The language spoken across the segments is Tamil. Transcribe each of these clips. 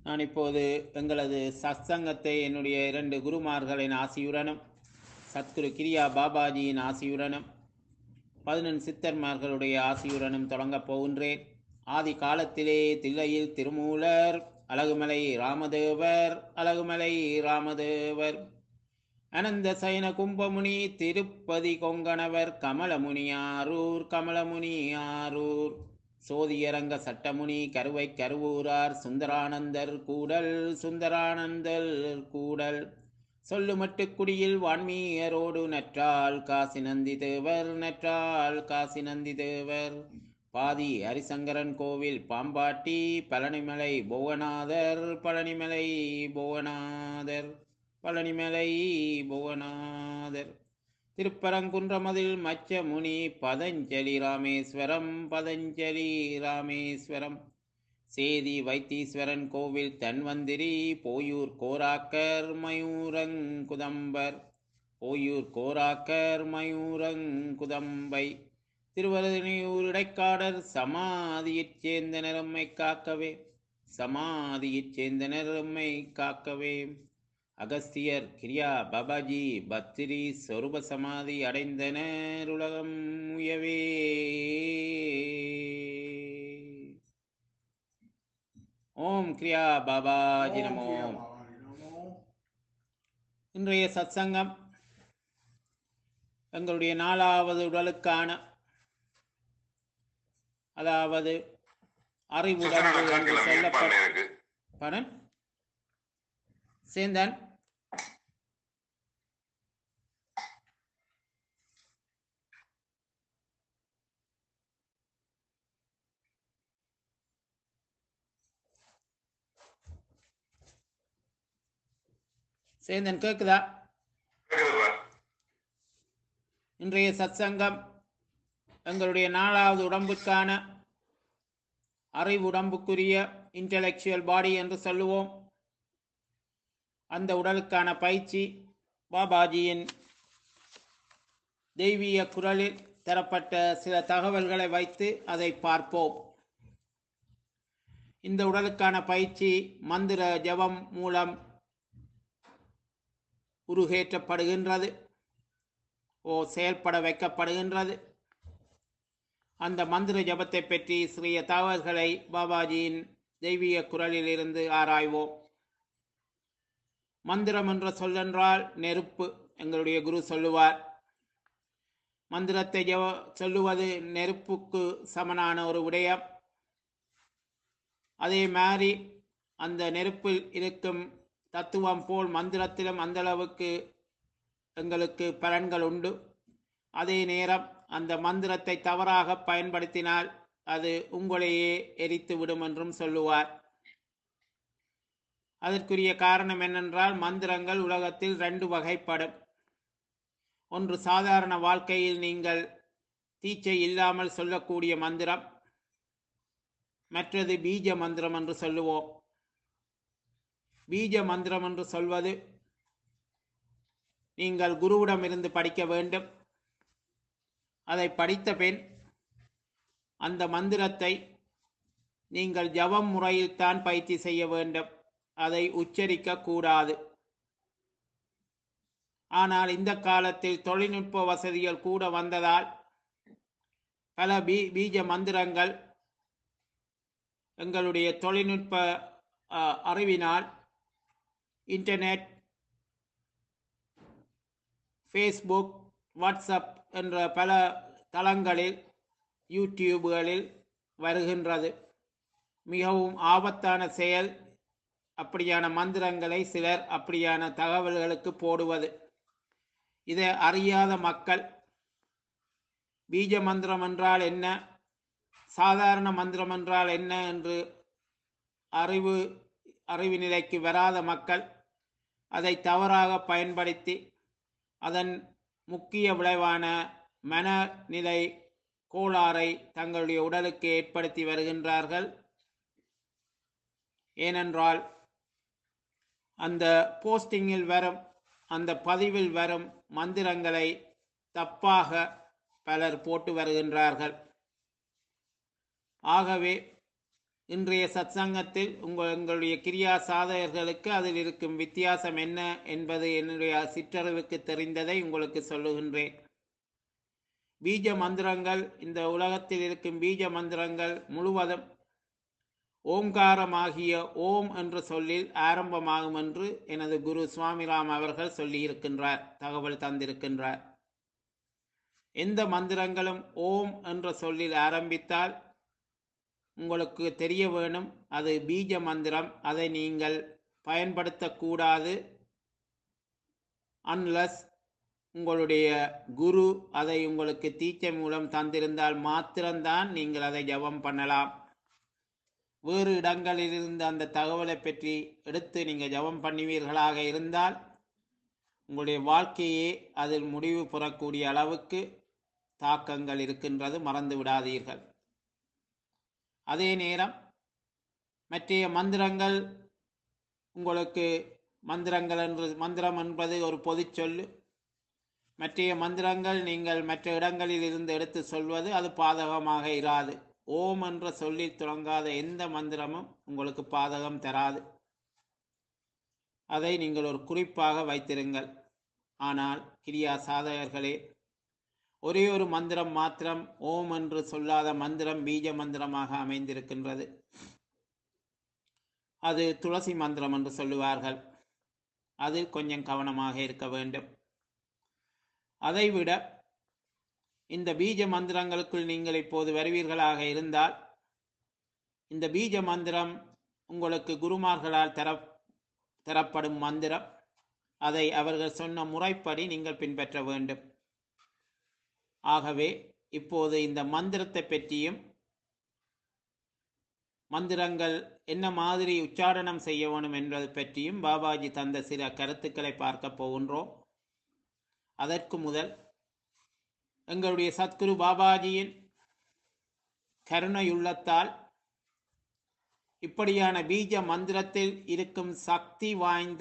நான் இப்போது எங்களது சத்சங்கத்தை என்னுடைய இரண்டு குருமார்களின் ஆசியுடனும் சத்குரு கிரியா பாபாஜியின் ஆசியுடனும் பதினெண் சித்தர்மார்களுடைய ஆசியுடனும் தொடங்கப் போகின்றேன் ஆதி காலத்திலே தில்லையில் திருமூலர் அழகுமலை ராமதேவர் அழகுமலை ராமதேவர் அனந்த சயன கும்பமுனி திருப்பதி கொங்கணவர் கமலமுனியாரூர் கமலமுனியாரூர் சோதியரங்க சட்டமுனி கருவை கருவூரார் சுந்தரானந்தர் கூடல் சுந்தரானந்தர் கூடல் சொல்லுமட்டுக்குடியில் வான்மீயரோடு நற்றால் காசி நந்தி தேவர் நற்றால் காசி நந்தி தேவர் பாதி ஹரிசங்கரன் கோவில் பாம்பாட்டி பழனிமலை புவனாதர் பழனிமலை புவனாதர் பழனிமலை புவனாதர் திருப்பரங்குன்றமதில் மச்ச முனி பதஞ்சலி ராமேஸ்வரம் பதஞ்சலி ராமேஸ்வரம் சேதி வைத்தீஸ்வரன் கோவில் தன்வந்திரி போயூர் கோராக்கர் மயூரங்குதம்பர் போயூர் கோராக்கர் மயூரங்குதம்பை திருவரதனையூர் இடைக்காடர் சமாதியைச் சேர்ந்த நிறம்மை காக்கவே சமாதியைச் சேர்ந்த நிறம்மை காக்கவே அகஸ்தியர் கிரியா பாபாஜி பத்திரி சொரூப சமாதி அடைந்தனர் உலகம் உயவே ஓம் கிரியா பாபாஜி நமோ இன்றைய சத்சங்கம் எங்களுடைய நாலாவது உடலுக்கான அதாவது அறிவுடம்பு என்று சொல்லப்பட்ட படன் சேந்தன் சேந்தன் கேக்குதா இன்றைய சத்சங்கம் எங்களுடைய நாலாவது உடம்புக்கான அறிவுடம்புக்குரிய இன்டலெக்சுவல் பாடி என்று சொல்லுவோம் அந்த உடலுக்கான பயிற்சி பாபாஜியின் தெய்வீக குரலில் தரப்பட்ட சில தகவல்களை வைத்து அதை பார்ப்போம் இந்த உடலுக்கான பயிற்சி மந்திர ஜபம் மூலம் உருகேற்றப்படுகின்றது ஓ செயல்பட வைக்கப்படுகின்றது அந்த மந்திர ஜபத்தை பற்றி சிறிய தகவல்களை பாபாஜியின் தெய்வீக குரலில் இருந்து ஆராய்வோம் மந்திரம் என்ற சொல்லென்றால் நெருப்பு எங்களுடைய குரு சொல்லுவார் மந்திரத்தை ஜப சொல்லுவது நெருப்புக்கு சமனான ஒரு விடயம் அதே மாதிரி அந்த நெருப்பில் இருக்கும் தத்துவம் போல் மந்திரத்திலும் அந்த அளவுக்கு எங்களுக்கு பலன்கள் உண்டு அதே நேரம் அந்த மந்திரத்தை தவறாக பயன்படுத்தினால் அது உங்களையே எரித்து விடும் என்றும் சொல்லுவார் அதற்குரிய காரணம் என்னென்றால் மந்திரங்கள் உலகத்தில் ரெண்டு வகைப்படும் ஒன்று சாதாரண வாழ்க்கையில் நீங்கள் தீச்சை இல்லாமல் சொல்லக்கூடிய மந்திரம் மற்றது பீஜ மந்திரம் என்று சொல்லுவோம் பீஜ மந்திரம் என்று சொல்வது நீங்கள் குருவிடம் இருந்து படிக்க வேண்டும் அதை படித்த பின் அந்த மந்திரத்தை நீங்கள் ஜபம் முறையில் தான் பயிற்சி செய்ய வேண்டும் அதை உச்சரிக்க கூடாது ஆனால் இந்த காலத்தில் தொழில்நுட்ப வசதிகள் கூட வந்ததால் பல பீ பீஜ மந்திரங்கள் எங்களுடைய தொழில்நுட்ப அறிவினால் இன்டர்நெட் ஃபேஸ்புக் வாட்ஸ்அப் என்ற பல தளங்களில் யூடியூப்களில் வருகின்றது மிகவும் ஆபத்தான செயல் அப்படியான மந்திரங்களை சிலர் அப்படியான தகவல்களுக்கு போடுவது இதை அறியாத மக்கள் பீஜ மந்திரம் என்றால் என்ன சாதாரண மந்திரம் என்றால் என்ன என்று அறிவு அறிவு நிலைக்கு வராத மக்கள் அதை தவறாக பயன்படுத்தி அதன் முக்கிய விளைவான மனநிலை கோளாறை தங்களுடைய உடலுக்கு ஏற்படுத்தி வருகின்றார்கள் ஏனென்றால் அந்த போஸ்டிங்கில் வரும் அந்த பதிவில் வரும் மந்திரங்களை தப்பாக பலர் போட்டு வருகின்றார்கள் ஆகவே இன்றைய சத்சங்கத்தில் உங்கள் எங்களுடைய கிரியா சாதகர்களுக்கு அதில் இருக்கும் வித்தியாசம் என்ன என்பது என்னுடைய சிற்றறிவுக்கு தெரிந்ததை உங்களுக்கு சொல்லுகின்றேன் பீஜ மந்திரங்கள் இந்த உலகத்தில் இருக்கும் பீஜ மந்திரங்கள் முழுவதும் ஓங்காரமாகிய ஓம் என்ற சொல்லில் ஆரம்பமாகும் என்று எனது குரு சுவாமிராம் அவர்கள் சொல்லியிருக்கின்றார் தகவல் தந்திருக்கின்றார் எந்த மந்திரங்களும் ஓம் என்ற சொல்லில் ஆரம்பித்தால் உங்களுக்கு தெரிய வேணும் அது பீஜ மந்திரம் அதை நீங்கள் பயன்படுத்தக்கூடாது அன்லஸ் உங்களுடைய குரு அதை உங்களுக்கு தீச்சை மூலம் தந்திருந்தால் மாத்திரம்தான் நீங்கள் அதை ஜபம் பண்ணலாம் வேறு இடங்களிலிருந்து அந்த தகவலை பற்றி எடுத்து நீங்கள் ஜபம் பண்ணுவீர்களாக இருந்தால் உங்களுடைய வாழ்க்கையே அதில் முடிவு பெறக்கூடிய அளவுக்கு தாக்கங்கள் இருக்கின்றது மறந்து விடாதீர்கள் அதே நேரம் மற்றைய மந்திரங்கள் உங்களுக்கு மந்திரங்கள் என்று மந்திரம் என்பது ஒரு பொதுச் சொல்லு மற்றைய மந்திரங்கள் நீங்கள் மற்ற இடங்களில் இருந்து எடுத்து சொல்வது அது பாதகமாக இராது ஓம் என்ற சொல்லில் தொடங்காத எந்த மந்திரமும் உங்களுக்கு பாதகம் தராது அதை நீங்கள் ஒரு குறிப்பாக வைத்திருங்கள் ஆனால் கிரியா சாதகர்களே ஒரே ஒரு மந்திரம் மாத்திரம் ஓம் என்று சொல்லாத மந்திரம் பீஜ மந்திரமாக அமைந்திருக்கின்றது அது துளசி மந்திரம் என்று சொல்லுவார்கள் அதில் கொஞ்சம் கவனமாக இருக்க வேண்டும் அதைவிட இந்த பீஜ மந்திரங்களுக்குள் நீங்கள் இப்போது வருவீர்களாக இருந்தால் இந்த பீஜ மந்திரம் உங்களுக்கு குருமார்களால் தர தரப்படும் மந்திரம் அதை அவர்கள் சொன்ன முறைப்படி நீங்கள் பின்பற்ற வேண்டும் ஆகவே இப்போது இந்த மந்திரத்தை பற்றியும் மந்திரங்கள் என்ன மாதிரி உச்சாரணம் செய்ய வேணும் என்பது பற்றியும் பாபாஜி தந்த சில கருத்துக்களை பார்க்க போகின்றோம் அதற்கு முதல் எங்களுடைய சத்குரு பாபாஜியின் கருணையுள்ளத்தால் இப்படியான பீஜ மந்திரத்தில் இருக்கும் சக்தி வாய்ந்த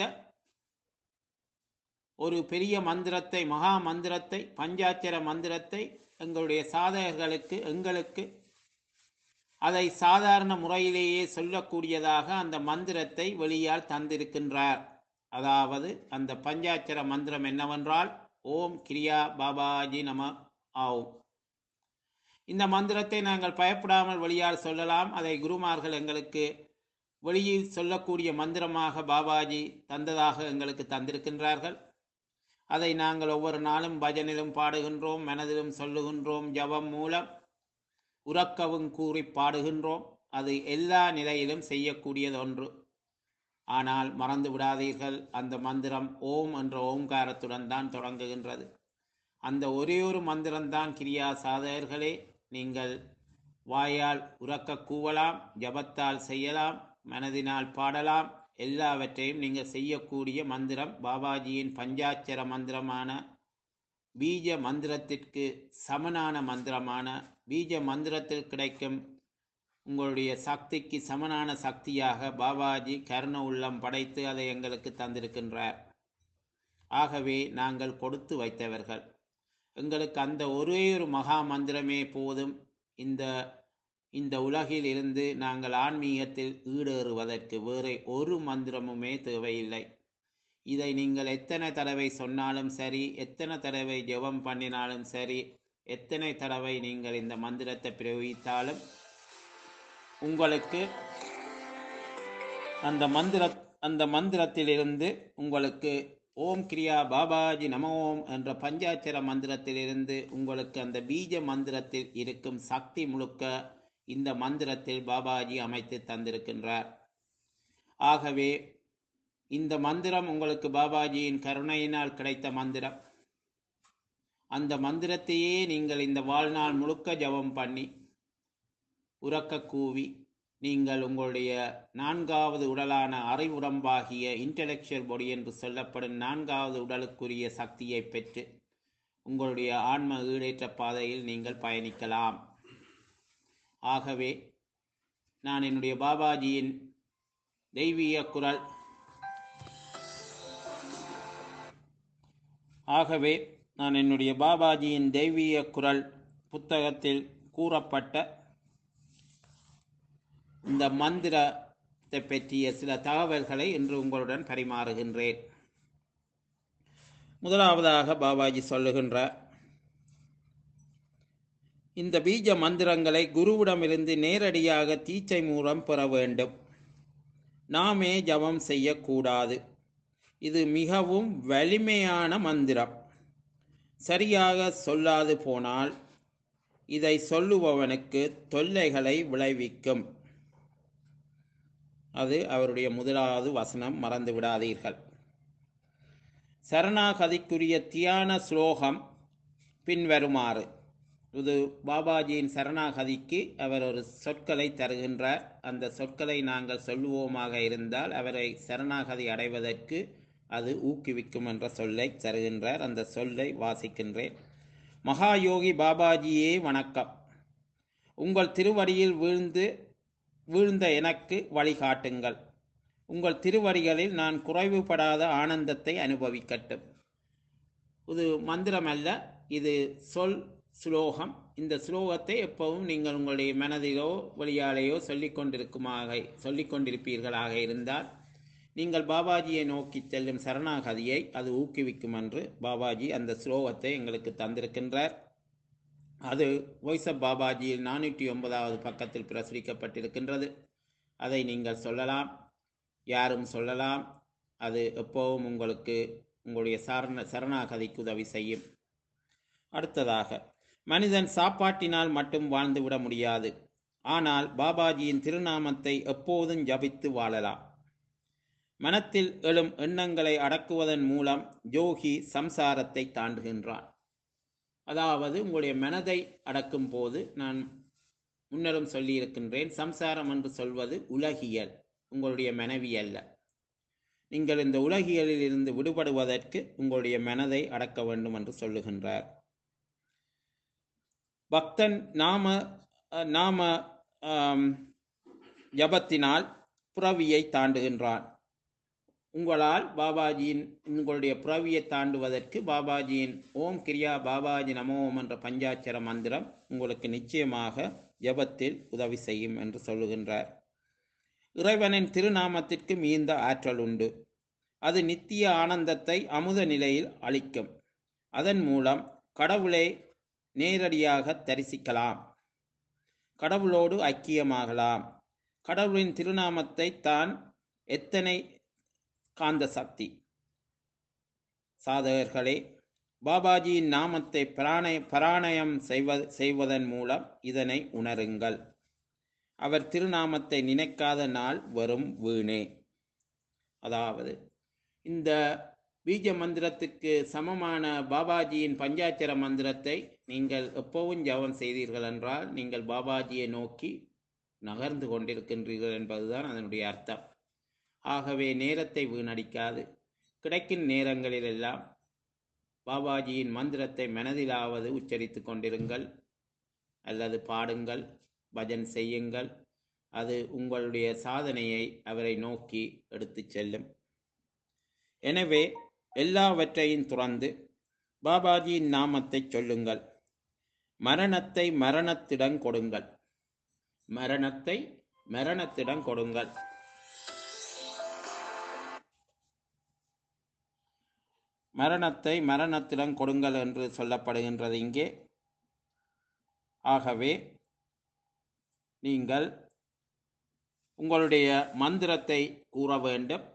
ஒரு பெரிய மந்திரத்தை மகா மந்திரத்தை பஞ்சாட்சர மந்திரத்தை எங்களுடைய சாதகர்களுக்கு எங்களுக்கு அதை சாதாரண முறையிலேயே சொல்லக்கூடியதாக அந்த மந்திரத்தை வெளியால் தந்திருக்கின்றார் அதாவது அந்த பஞ்சாட்சர மந்திரம் என்னவென்றால் ஓம் கிரியா பாபாஜி நம ஆவும் இந்த மந்திரத்தை நாங்கள் பயப்படாமல் வெளியால் சொல்லலாம் அதை குருமார்கள் எங்களுக்கு வெளியில் சொல்லக்கூடிய மந்திரமாக பாபாஜி தந்ததாக எங்களுக்கு தந்திருக்கின்றார்கள் அதை நாங்கள் ஒவ்வொரு நாளும் பஜனிலும் பாடுகின்றோம் மனதிலும் சொல்லுகின்றோம் ஜபம் மூலம் உறக்கவும் கூறி பாடுகின்றோம் அது எல்லா நிலையிலும் செய்யக்கூடியது ஒன்று ஆனால் மறந்து விடாதீர்கள் அந்த மந்திரம் ஓம் என்ற ஓங்காரத்துடன் தான் தொடங்குகின்றது அந்த ஒரே ஒரு மந்திரம்தான் கிரியா சாதகர்களே நீங்கள் வாயால் உறக்க கூவலாம் ஜபத்தால் செய்யலாம் மனதினால் பாடலாம் எல்லாவற்றையும் நீங்கள் செய்யக்கூடிய மந்திரம் பாபாஜியின் பஞ்சாட்சர மந்திரமான பீஜ மந்திரத்திற்கு சமனான மந்திரமான பீஜ மந்திரத்தில் கிடைக்கும் உங்களுடைய சக்திக்கு சமனான சக்தியாக பாபாஜி கருண உள்ளம் படைத்து அதை எங்களுக்கு தந்திருக்கின்றார் ஆகவே நாங்கள் கொடுத்து வைத்தவர்கள் எங்களுக்கு அந்த ஒரே ஒரு மகா மந்திரமே போதும் இந்த இந்த உலகில் இருந்து நாங்கள் ஆன்மீகத்தில் ஈடேறுவதற்கு வேறு ஒரு மந்திரமுமே தேவையில்லை இதை நீங்கள் எத்தனை தடவை சொன்னாலும் சரி எத்தனை தடவை ஜெபம் பண்ணினாலும் சரி எத்தனை தடவை நீங்கள் இந்த மந்திரத்தை பிரயோகித்தாலும் உங்களுக்கு அந்த மந்திர அந்த மந்திரத்திலிருந்து உங்களுக்கு ஓம் கிரியா பாபாஜி நம ஓம் என்ற பஞ்சாட்சர மந்திரத்திலிருந்து உங்களுக்கு அந்த பீஜ மந்திரத்தில் இருக்கும் சக்தி முழுக்க இந்த மந்திரத்தில் பாபாஜி அமைத்து தந்திருக்கின்றார் ஆகவே இந்த மந்திரம் உங்களுக்கு பாபாஜியின் கருணையினால் கிடைத்த மந்திரம் அந்த மந்திரத்தையே நீங்கள் இந்த வாழ்நாள் முழுக்க ஜபம் பண்ணி உறக்க கூவி நீங்கள் உங்களுடைய நான்காவது உடலான அறிவுடம்பாகிய இன்டலெக்சுவல் பொடி என்று சொல்லப்படும் நான்காவது உடலுக்குரிய சக்தியை பெற்று உங்களுடைய ஆன்ம ஈடேற்ற பாதையில் நீங்கள் பயணிக்கலாம் ஆகவே நான் என்னுடைய பாபாஜியின் தெய்வீக குரல் ஆகவே நான் என்னுடைய பாபாஜியின் தெய்வீக குரல் புத்தகத்தில் கூறப்பட்ட இந்த மந்திரத்தை பற்றிய சில தகவல்களை இன்று உங்களுடன் பரிமாறுகின்றேன் முதலாவதாக பாபாஜி சொல்லுகின்றார் இந்த பீஜ மந்திரங்களை குருவிடமிருந்து நேரடியாக தீச்சை மூலம் பெற வேண்டும் நாமே ஜபம் செய்யக்கூடாது இது மிகவும் வலிமையான மந்திரம் சரியாக சொல்லாது போனால் இதை சொல்லுபவனுக்கு தொல்லைகளை விளைவிக்கும் அது அவருடைய முதலாவது வசனம் மறந்து விடாதீர்கள் சரணாகதிக்குரிய தியான ஸ்லோகம் பின்வருமாறு இது பாபாஜியின் சரணாகதிக்கு அவர் ஒரு சொற்களை தருகின்றார் அந்த சொற்களை நாங்கள் சொல்லுவோமாக இருந்தால் அவரை சரணாகதி அடைவதற்கு அது ஊக்குவிக்கும் என்ற சொல்லை தருகின்றார் அந்த சொல்லை வாசிக்கின்றேன் மகாயோகி பாபாஜியே வணக்கம் உங்கள் திருவடியில் வீழ்ந்து வீழ்ந்த எனக்கு வழிகாட்டுங்கள் உங்கள் திருவடிகளில் நான் குறைவுபடாத ஆனந்தத்தை அனுபவிக்கட்டும் இது மந்திரம் அல்ல இது சொல் ஸ்லோகம் இந்த ஸ்லோகத்தை எப்பவும் நீங்கள் உங்களுடைய மனதிலோ வழியாலேயோ சொல்லிக் கொண்டிருக்குமாக சொல்லிக் கொண்டிருப்பீர்களாக இருந்தால் நீங்கள் பாபாஜியை நோக்கி செல்லும் சரணாகதியை அது ஊக்குவிக்கும் என்று பாபாஜி அந்த ஸ்லோகத்தை எங்களுக்கு தந்திருக்கின்றார் அது வாய்ஸ் ஆஃப் பாபாஜியில் நானூற்றி ஒன்பதாவது பக்கத்தில் பிரசுரிக்கப்பட்டிருக்கின்றது அதை நீங்கள் சொல்லலாம் யாரும் சொல்லலாம் அது எப்போவும் உங்களுக்கு உங்களுடைய சரண சரணாகதிக்கு உதவி செய்யும் அடுத்ததாக மனிதன் சாப்பாட்டினால் மட்டும் வாழ்ந்துவிட முடியாது ஆனால் பாபாஜியின் திருநாமத்தை எப்போதும் ஜபித்து வாழலாம் மனத்தில் எழும் எண்ணங்களை அடக்குவதன் மூலம் யோகி சம்சாரத்தை தாண்டுகின்றான் அதாவது உங்களுடைய மனதை அடக்கும் போது நான் முன்னரும் சொல்லியிருக்கின்றேன் சம்சாரம் என்று சொல்வது உலகியல் உங்களுடைய மனைவி அல்ல நீங்கள் இந்த உலகியலில் இருந்து விடுபடுவதற்கு உங்களுடைய மனதை அடக்க வேண்டும் என்று சொல்லுகின்றார் பக்தன் நாம நாம ஜபத்தினால் புறவியை தாண்டுகின்றான் உங்களால் பாபாஜியின் உங்களுடைய புறவியை தாண்டுவதற்கு பாபாஜியின் ஓம் கிரியா பாபாஜி நமோம் என்ற பஞ்சாட்சர மந்திரம் உங்களுக்கு நிச்சயமாக ஜபத்தில் உதவி செய்யும் என்று சொல்லுகின்றார் இறைவனின் திருநாமத்திற்கு மீந்த ஆற்றல் உண்டு அது நித்திய ஆனந்தத்தை அமுத நிலையில் அளிக்கும் அதன் மூலம் கடவுளை நேரடியாக தரிசிக்கலாம் கடவுளோடு ஐக்கியமாகலாம் கடவுளின் திருநாமத்தை தான் எத்தனை காந்த சக்தி சாதகர்களே பாபாஜியின் நாமத்தை பிராணய பராணயம் செய்வ செய்வதன் மூலம் இதனை உணருங்கள் அவர் திருநாமத்தை நினைக்காத நாள் வரும் வீணே அதாவது இந்த பீஜ மந்திரத்துக்கு சமமான பாபாஜியின் பஞ்சாட்சர மந்திரத்தை நீங்கள் எப்பவும் ஜபம் செய்தீர்கள் என்றால் நீங்கள் பாபாஜியை நோக்கி நகர்ந்து கொண்டிருக்கின்றீர்கள் என்பதுதான் அதனுடைய அர்த்தம் ஆகவே நேரத்தை வீணடிக்காது கிடைக்கும் நேரங்களிலெல்லாம் பாபாஜியின் மந்திரத்தை மனதிலாவது உச்சரித்து கொண்டிருங்கள் அல்லது பாடுங்கள் பஜன் செய்யுங்கள் அது உங்களுடைய சாதனையை அவரை நோக்கி எடுத்துச் செல்லும் எனவே எல்லாவற்றையும் துறந்து பாபாஜியின் நாமத்தை சொல்லுங்கள் மரணத்தை மரணத்திடம் கொடுங்கள் மரணத்தை மரணத்திடம் கொடுங்கள் மரணத்தை மரணத்திடம் கொடுங்கள் என்று சொல்லப்படுகின்றது இங்கே ஆகவே நீங்கள் உங்களுடைய மந்திரத்தை கூற வேண்டும்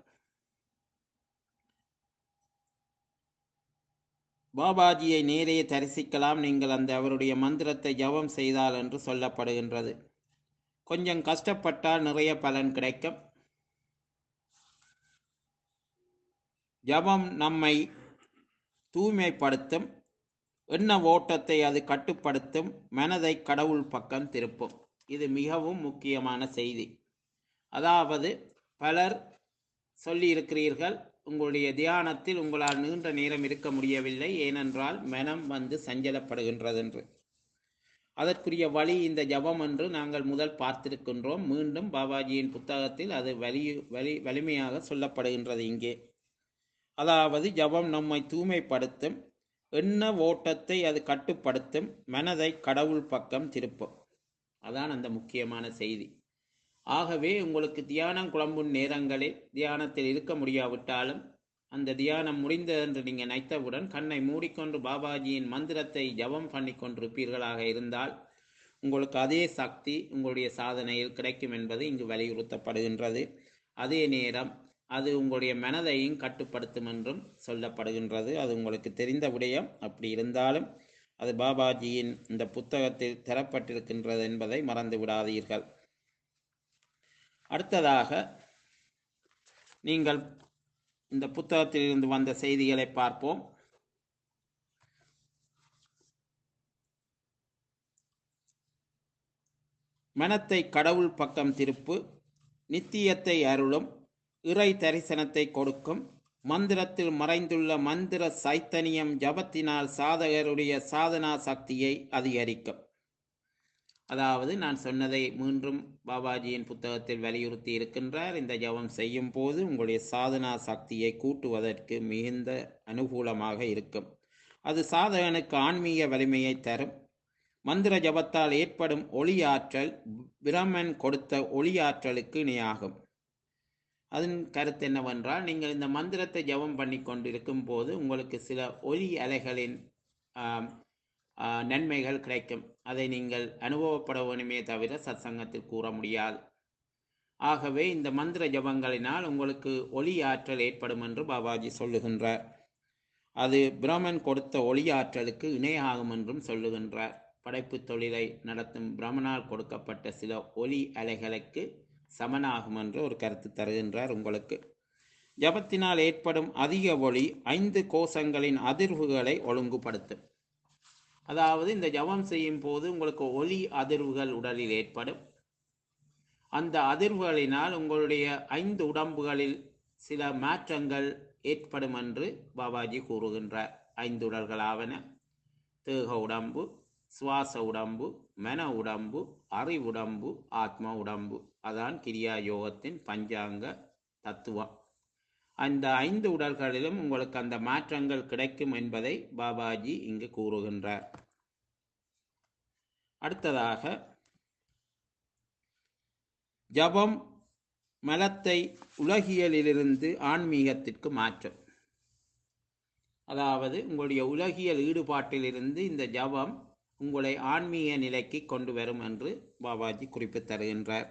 பாபாஜியை நேரே தரிசிக்கலாம் நீங்கள் அந்த அவருடைய மந்திரத்தை ஜபம் செய்தால் என்று சொல்லப்படுகின்றது கொஞ்சம் கஷ்டப்பட்டால் நிறைய பலன் கிடைக்கும் ஜபம் நம்மை தூய்மைப்படுத்தும் எண்ண ஓட்டத்தை அது கட்டுப்படுத்தும் மனதை கடவுள் பக்கம் திருப்பும் இது மிகவும் முக்கியமான செய்தி அதாவது பலர் சொல்லியிருக்கிறீர்கள் உங்களுடைய தியானத்தில் உங்களால் நீண்ட நேரம் இருக்க முடியவில்லை ஏனென்றால் மனம் வந்து சஞ்சலப்படுகின்றது என்று அதற்குரிய வழி இந்த ஜபம் என்று நாங்கள் முதல் பார்த்திருக்கின்றோம் மீண்டும் பாபாஜியின் புத்தகத்தில் அது வலி வலி வலிமையாக சொல்லப்படுகின்றது இங்கே அதாவது ஜபம் நம்மை தூய்மைப்படுத்தும் எண்ண ஓட்டத்தை அது கட்டுப்படுத்தும் மனதை கடவுள் பக்கம் திருப்பும் அதான் அந்த முக்கியமான செய்தி ஆகவே உங்களுக்கு தியானம் குழம்பும் நேரங்களில் தியானத்தில் இருக்க முடியாவிட்டாலும் அந்த தியானம் முடிந்தது என்று நீங்கள் நினைத்தவுடன் கண்ணை மூடிக்கொண்டு பாபாஜியின் மந்திரத்தை ஜபம் பண்ணி கொண்டிருப்பீர்களாக இருந்தால் உங்களுக்கு அதே சக்தி உங்களுடைய சாதனையில் கிடைக்கும் என்பது இங்கு வலியுறுத்தப்படுகின்றது அதே நேரம் அது உங்களுடைய மனதையும் கட்டுப்படுத்தும் என்றும் சொல்லப்படுகின்றது அது உங்களுக்கு தெரிந்த விடயம் அப்படி இருந்தாலும் அது பாபாஜியின் இந்த புத்தகத்தில் தரப்பட்டிருக்கின்றது என்பதை மறந்து விடாதீர்கள் அடுத்ததாக நீங்கள் இந்த புத்தகத்திலிருந்து வந்த செய்திகளை பார்ப்போம் மனத்தை கடவுள் பக்கம் திருப்பு நித்தியத்தை அருளும் இறை தரிசனத்தை கொடுக்கும் மந்திரத்தில் மறைந்துள்ள மந்திர சைத்தன்யம் ஜபத்தினால் சாதகருடைய சாதனா சக்தியை அதிகரிக்கும் அதாவது நான் சொன்னதை மீண்டும் பாபாஜியின் புத்தகத்தில் வலியுறுத்தி இருக்கின்றார் இந்த ஜபம் செய்யும் போது உங்களுடைய சாதனா சக்தியை கூட்டுவதற்கு மிகுந்த அனுகூலமாக இருக்கும் அது சாதகனுக்கு ஆன்மீக வலிமையை தரும் மந்திர ஜபத்தால் ஏற்படும் ஒளி ஆற்றல் பிரமன் கொடுத்த ஒளி ஆற்றலுக்கு இணையாகும் அதன் கருத்து என்னவென்றால் நீங்கள் இந்த மந்திரத்தை ஜபம் பண்ணி கொண்டிருக்கும் போது உங்களுக்கு சில ஒலி அலைகளின் ஆம், ஆ, நன்மைகள் கிடைக்கும் அதை நீங்கள் அனுபவப்பட வேணுமே தவிர சத்சங்கத்தில் கூற முடியாது ஆகவே இந்த மந்திர ஜபங்களினால் உங்களுக்கு ஒளி ஆற்றல் ஏற்படும் என்று பாபாஜி சொல்லுகின்றார் அது பிரமன் கொடுத்த ஒளி ஆற்றலுக்கு இணையாகும் என்றும் சொல்லுகின்றார் படைப்பு தொழிலை நடத்தும் பிரமனால் கொடுக்கப்பட்ட சில ஒலி அலைகளுக்கு சமனாகும் என்று ஒரு கருத்து தருகின்றார் உங்களுக்கு ஜபத்தினால் ஏற்படும் அதிக ஒளி ஐந்து கோஷங்களின் அதிர்வுகளை ஒழுங்குபடுத்தும் அதாவது இந்த ஜபம் செய்யும் போது உங்களுக்கு ஒலி அதிர்வுகள் உடலில் ஏற்படும் அந்த அதிர்வுகளினால் உங்களுடைய ஐந்து உடம்புகளில் சில மாற்றங்கள் ஏற்படும் என்று பாபாஜி கூறுகின்றார் ஐந்து உடல்களாவன தேக உடம்பு சுவாச உடம்பு மன உடம்பு அறிவுடம்பு ஆத்ம உடம்பு அதான் கிரியா யோகத்தின் பஞ்சாங்க தத்துவம் அந்த ஐந்து உடல்களிலும் உங்களுக்கு அந்த மாற்றங்கள் கிடைக்கும் என்பதை பாபாஜி இங்கு கூறுகின்றார் அடுத்ததாக ஜபம் மலத்தை உலகியலிலிருந்து ஆன்மீகத்திற்கு மாற்றும் அதாவது உங்களுடைய உலகியல் ஈடுபாட்டிலிருந்து இந்த ஜபம் உங்களை ஆன்மீக நிலைக்கு கொண்டு வரும் என்று பாபாஜி குறிப்பு தருகின்றார்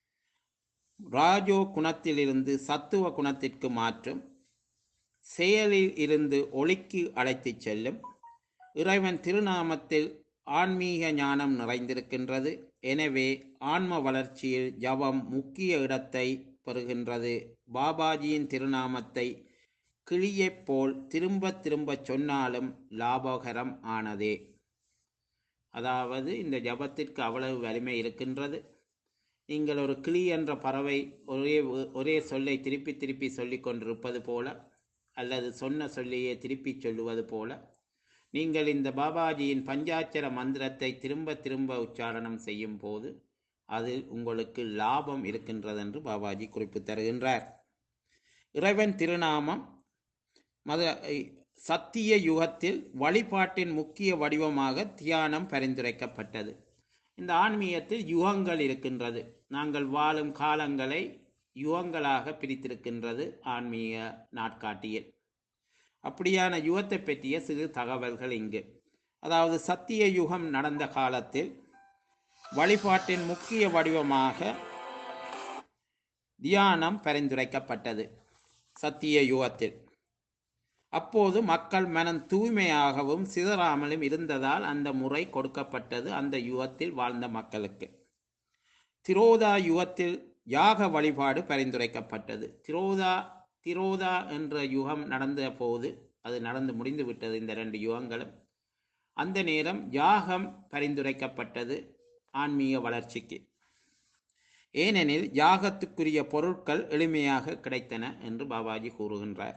ராஜோ குணத்திலிருந்து சத்துவ குணத்திற்கு மாற்றும் செயலில் இருந்து ஒளிக்கு அழைத்துச் செல்லும் இறைவன் திருநாமத்தில் ஆன்மீக ஞானம் நிறைந்திருக்கின்றது எனவே ஆன்ம வளர்ச்சியில் ஜபம் முக்கிய இடத்தை பெறுகின்றது பாபாஜியின் திருநாமத்தை கிளியைப் போல் திரும்ப திரும்ப சொன்னாலும் லாபகரம் ஆனதே அதாவது இந்த ஜபத்திற்கு அவ்வளவு வலிமை இருக்கின்றது நீங்கள் ஒரு கிளி என்ற பறவை ஒரே ஒரே சொல்லை திருப்பி திருப்பி சொல்லிக் கொண்டிருப்பது போல அல்லது சொன்ன சொல்லையே திருப்பி சொல்லுவது போல நீங்கள் இந்த பாபாஜியின் பஞ்சாட்சர மந்திரத்தை திரும்ப திரும்ப உச்சாரணம் செய்யும் போது அதில் உங்களுக்கு லாபம் இருக்கின்றது என்று பாபாஜி குறிப்பு தருகின்றார் இறைவன் திருநாமம் மத சத்திய யுகத்தில் வழிபாட்டின் முக்கிய வடிவமாக தியானம் பரிந்துரைக்கப்பட்டது இந்த ஆன்மீகத்தில் யுகங்கள் இருக்கின்றது நாங்கள் வாழும் காலங்களை யுகங்களாக பிரித்திருக்கின்றது ஆன்மீக நாட்காட்டியில் அப்படியான யுகத்தை பற்றிய சிறு தகவல்கள் இங்கு அதாவது சத்திய யுகம் நடந்த காலத்தில் வழிபாட்டின் முக்கிய வடிவமாக தியானம் பரிந்துரைக்கப்பட்டது சத்திய யுகத்தில் அப்போது மக்கள் மனம் தூய்மையாகவும் சிதறாமலும் இருந்ததால் அந்த முறை கொடுக்கப்பட்டது அந்த யுகத்தில் வாழ்ந்த மக்களுக்கு திரோதா யுகத்தில் யாக வழிபாடு பரிந்துரைக்கப்பட்டது திரோதா திரோதா என்ற யுகம் நடந்த போது அது நடந்து முடிந்து விட்டது இந்த ரெண்டு யுகங்களும் அந்த நேரம் யாகம் பரிந்துரைக்கப்பட்டது ஆன்மீக வளர்ச்சிக்கு ஏனெனில் யாகத்துக்குரிய பொருட்கள் எளிமையாக கிடைத்தன என்று பாபாஜி கூறுகின்றார்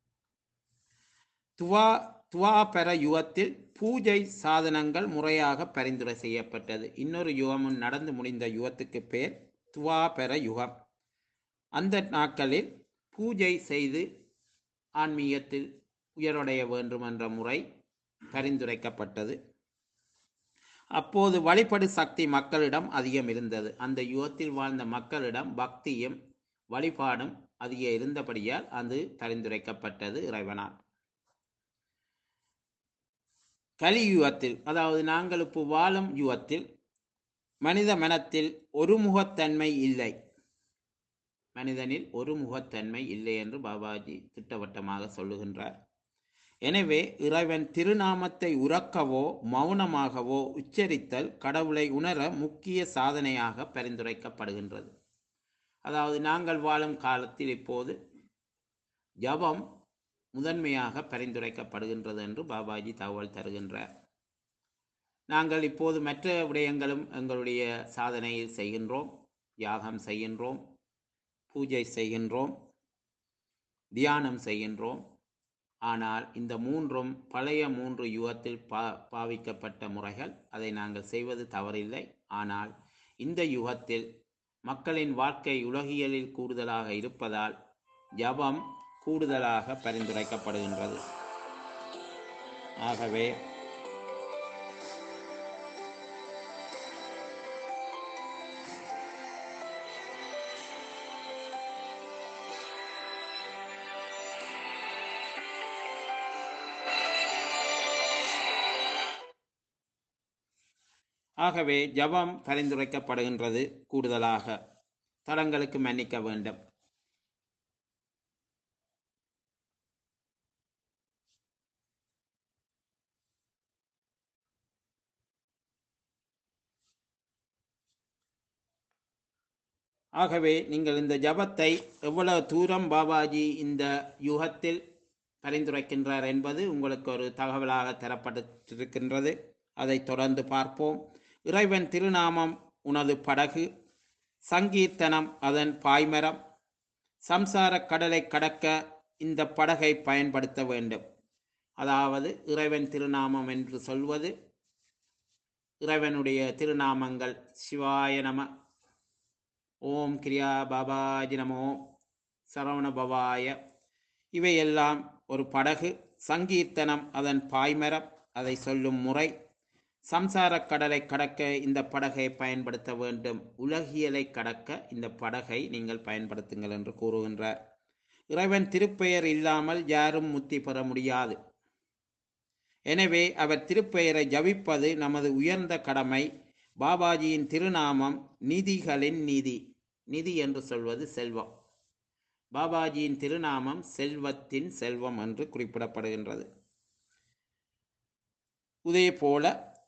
துவா துவாபர யுகத்தில் பூஜை சாதனங்கள் முறையாக பரிந்துரை செய்யப்பட்டது இன்னொரு யுகமும் நடந்து முடிந்த யுகத்துக்கு பேர் துவாபர யுகம் அந்த நாட்களில் பூஜை செய்து ஆன்மீகத்தில் உயரடைய வேண்டும் என்ற முறை பரிந்துரைக்கப்பட்டது அப்போது வழிபடு சக்தி மக்களிடம் அதிகம் இருந்தது அந்த யுகத்தில் வாழ்ந்த மக்களிடம் பக்தியும் வழிபாடும் அதிக இருந்தபடியால் அது பரிந்துரைக்கப்பட்டது இறைவனால் கலியுகத்தில் அதாவது நாங்கள் இப்போ வாழும் யுகத்தில் மனித மனத்தில் ஒருமுகத்தன்மை இல்லை மனிதனில் ஒருமுகத்தன்மை இல்லை என்று பாபாஜி திட்டவட்டமாக சொல்லுகின்றார் எனவே இறைவன் திருநாமத்தை உறக்கவோ மௌனமாகவோ உச்சரித்தல் கடவுளை உணர முக்கிய சாதனையாக பரிந்துரைக்கப்படுகின்றது அதாவது நாங்கள் வாழும் காலத்தில் இப்போது ஜபம் முதன்மையாக பரிந்துரைக்கப்படுகின்றது என்று பாபாஜி தகவல் தருகின்றார் நாங்கள் இப்போது மற்ற விடயங்களும் எங்களுடைய சாதனையில் செய்கின்றோம் யாகம் செய்கின்றோம் பூஜை செய்கின்றோம் தியானம் செய்கின்றோம் ஆனால் இந்த மூன்றும் பழைய மூன்று யுகத்தில் பா பாவிக்கப்பட்ட முறைகள் அதை நாங்கள் செய்வது தவறில்லை ஆனால் இந்த யுகத்தில் மக்களின் வாழ்க்கை உலகியலில் கூடுதலாக இருப்பதால் ஜபம் கூடுதலாக பரிந்துரைக்கப்படுகின்றது ஆகவே ஆகவே ஜபம் பரிந்துரைக்கப்படுகின்றது கூடுதலாக தலங்களுக்கு மன்னிக்க வேண்டும் ஆகவே நீங்கள் இந்த ஜபத்தை எவ்வளவு தூரம் பாபாஜி இந்த யுகத்தில் பரிந்துரைக்கின்றார் என்பது உங்களுக்கு ஒரு தகவலாக தரப்பட்டிருக்கின்றது அதை தொடர்ந்து பார்ப்போம் இறைவன் திருநாமம் உனது படகு சங்கீர்த்தனம் அதன் பாய்மரம் சம்சார கடலை கடக்க இந்த படகை பயன்படுத்த வேண்டும் அதாவது இறைவன் திருநாமம் என்று சொல்வது இறைவனுடைய திருநாமங்கள் சிவாய நம ஓம் கிரியா பாபாஜி நமோ சரவண பவாய இவையெல்லாம் ஒரு படகு சங்கீர்த்தனம் அதன் பாய்மரம் அதை சொல்லும் முறை சம்சாரக் கடலை கடக்க இந்த படகை பயன்படுத்த வேண்டும் உலகியலை கடக்க இந்த படகை நீங்கள் பயன்படுத்துங்கள் என்று கூறுகின்றார் இறைவன் திருப்பெயர் இல்லாமல் யாரும் முத்தி பெற முடியாது எனவே அவர் திருப்பெயரை ஜபிப்பது நமது உயர்ந்த கடமை பாபாஜியின் திருநாமம் நிதிகளின் நிதி நிதி என்று சொல்வது செல்வம் பாபாஜியின் திருநாமம் செல்வத்தின் செல்வம் என்று குறிப்பிடப்படுகின்றது இதே போல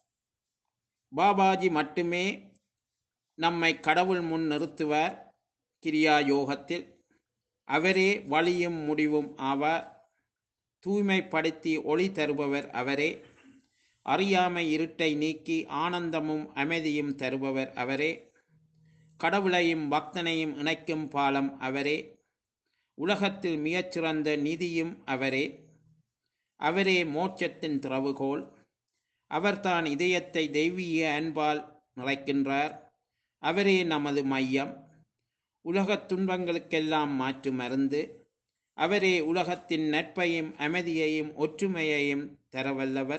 பாபாஜி மட்டுமே நம்மை கடவுள் முன் நிறுத்துவார் கிரியா யோகத்தில் அவரே வழியும் முடிவும் ஆவார் தூய்மைப்படுத்தி ஒளி தருபவர் அவரே அறியாமை இருட்டை நீக்கி ஆனந்தமும் அமைதியும் தருபவர் அவரே கடவுளையும் பக்தனையும் இணைக்கும் பாலம் அவரே உலகத்தில் மிகச்சிறந்த நிதியும் அவரே அவரே மோட்சத்தின் திறவுகோல் அவர்தான் இதயத்தை தெய்வீக அன்பால் நிறைக்கின்றார் அவரே நமது மையம் உலகத் துன்பங்களுக்கெல்லாம் மாற்று மருந்து அவரே உலகத்தின் நட்பையும் அமைதியையும் ஒற்றுமையையும் தரவல்லவர்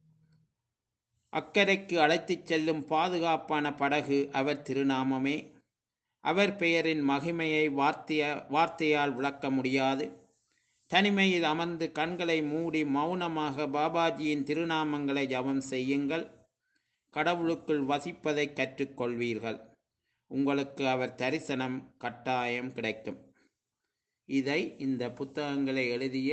அக்கறைக்கு அழைத்துச் செல்லும் பாதுகாப்பான படகு அவர் திருநாமமே அவர் பெயரின் மகிமையை வார்த்தைய வார்த்தையால் விளக்க முடியாது தனிமையில் அமர்ந்து கண்களை மூடி மௌனமாக பாபாஜியின் திருநாமங்களை ஜபம் செய்யுங்கள் கடவுளுக்குள் வசிப்பதை கற்றுக்கொள்வீர்கள் உங்களுக்கு அவர் தரிசனம் கட்டாயம் கிடைக்கும் இதை இந்த புத்தகங்களை எழுதிய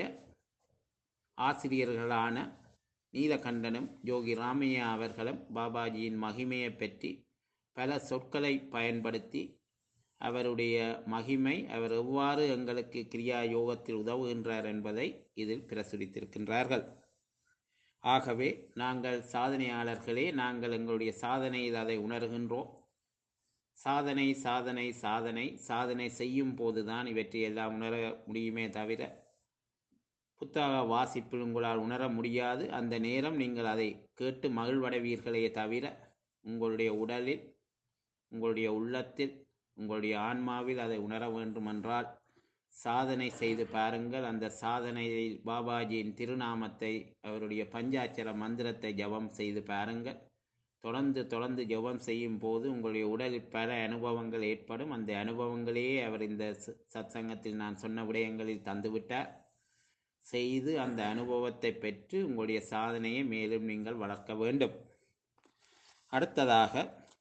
ஆசிரியர்களான நீலகண்டனும் யோகி ராமையா அவர்களும் பாபாஜியின் மகிமையை பற்றி பல சொற்களை பயன்படுத்தி அவருடைய மகிமை அவர் எவ்வாறு எங்களுக்கு கிரியா யோகத்தில் உதவுகின்றார் என்பதை இதில் பிரசுரித்திருக்கின்றார்கள் ஆகவே நாங்கள் சாதனையாளர்களே நாங்கள் எங்களுடைய சாதனையில் அதை உணர்கின்றோம் சாதனை சாதனை சாதனை சாதனை செய்யும் போதுதான் இவற்றை எல்லாம் உணர முடியுமே தவிர புத்தக வாசிப்பில் உங்களால் உணர முடியாது அந்த நேரம் நீங்கள் அதை கேட்டு மகிழ்வடைவீர்களே தவிர உங்களுடைய உடலில் உங்களுடைய உள்ளத்தில் உங்களுடைய ஆன்மாவில் அதை உணர வேண்டுமென்றால் சாதனை செய்து பாருங்கள் அந்த சாதனையில் பாபாஜியின் திருநாமத்தை அவருடைய பஞ்சாட்சர மந்திரத்தை ஜபம் செய்து பாருங்கள் தொடர்ந்து தொடர்ந்து ஜெபம் செய்யும் போது உங்களுடைய உடலில் பல அனுபவங்கள் ஏற்படும் அந்த அனுபவங்களையே அவர் இந்த ச- சத்சங்கத்தில் நான் சொன்ன விடயங்களில் தந்துவிட்டார் செய்து அந்த அனுபவத்தை பெற்று உங்களுடைய சாதனையை மேலும் நீங்கள் வளர்க்க வேண்டும் அடுத்ததாக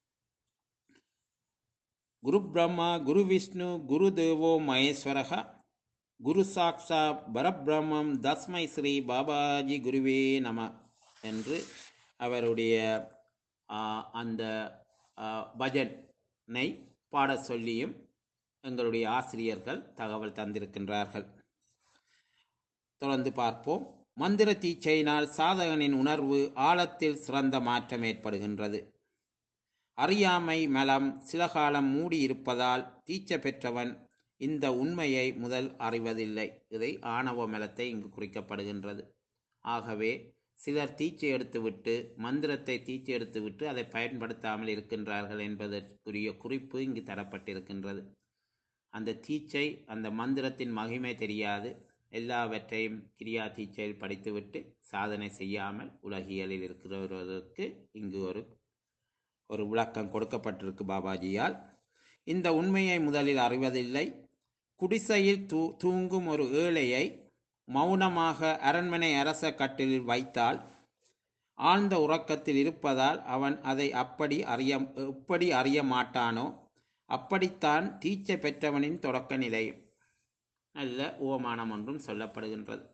குரு பிரம்மா குரு விஷ்ணு குரு தேவோ மகேஸ்வரக குரு சாக்ஷா பரபிரம்மம் தஸ்மை ஸ்ரீ பாபாஜி குருவே நம என்று அவருடைய ஆ, அந்த ஆ, பஜனை பாடச் சொல்லியும் எங்களுடைய ஆசிரியர்கள் தகவல் தந்திருக்கின்றார்கள் தொடர்ந்து பார்ப்போம் மந்திர தீட்சையினால் சாதகனின் உணர்வு ஆழத்தில் சிறந்த மாற்றம் ஏற்படுகின்றது அறியாமை மலம் சில காலம் மூடி இருப்பதால் தீட்சை பெற்றவன் இந்த உண்மையை முதல் அறிவதில்லை இதை ஆணவ மலத்தை இங்கு குறிக்கப்படுகின்றது ஆகவே சிலர் தீட்சை எடுத்துவிட்டு மந்திரத்தை தீட்சை எடுத்துவிட்டு அதை பயன்படுத்தாமல் இருக்கின்றார்கள் என்பதற்குரிய குறிப்பு இங்கு தரப்பட்டிருக்கின்றது அந்த தீட்சை அந்த மந்திரத்தின் மகிமை தெரியாது எல்லாவற்றையும் கிரியா தீட்சையில் படித்துவிட்டு சாதனை செய்யாமல் உலகியலில் இருக்கிறவர்களுக்கு இங்கு ஒரு ஒரு விளக்கம் கொடுக்கப்பட்டிருக்கு பாபாஜியால் இந்த உண்மையை முதலில் அறிவதில்லை குடிசையில் தூ தூங்கும் ஒரு ஏழையை மௌனமாக அரண்மனை அரச கட்டிலில் வைத்தால் ஆழ்ந்த உறக்கத்தில் இருப்பதால் அவன் அதை அப்படி அறிய எப்படி அறிய மாட்டானோ அப்படித்தான் தீட்சை பெற்றவனின் தொடக்க நிலையும் நல்ல உவமானம் ஒன்றும் சொல்லப்படுகின்றது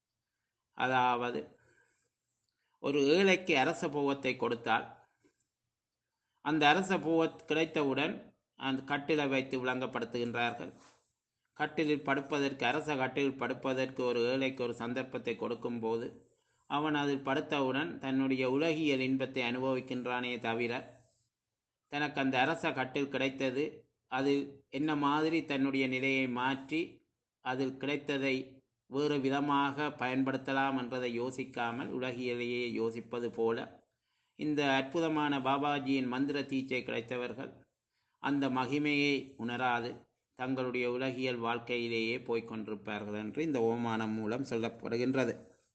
அதாவது ஒரு ஏழைக்கு அரச போகத்தை கொடுத்தால் அந்த அரச பூவ கிடைத்தவுடன் அந்த கட்டிலை வைத்து விளங்கப்படுத்துகின்றார்கள் கட்டிலில் படுப்பதற்கு அரச கட்டிலில் படுப்பதற்கு ஒரு ஏழைக்கு ஒரு சந்தர்ப்பத்தை கொடுக்கும்போது அவன் அதில் படுத்தவுடன் தன்னுடைய உலகியல் இன்பத்தை அனுபவிக்கின்றானே தவிர தனக்கு அந்த அரச கட்டில் கிடைத்தது அது என்ன மாதிரி தன்னுடைய நிலையை மாற்றி அதில் கிடைத்ததை வேறு விதமாக பயன்படுத்தலாம் என்றதை யோசிக்காமல் உலகியலையே யோசிப்பது போல இந்த அற்புதமான பாபாஜியின் மந்திர தீட்சை கிடைத்தவர்கள் அந்த மகிமையை உணராது தங்களுடைய உலகியல் வாழ்க்கையிலேயே போய்க் கொண்டிருப்பார்கள் என்று இந்த ஓமானம் மூலம் சொல்லப்படுகின்றது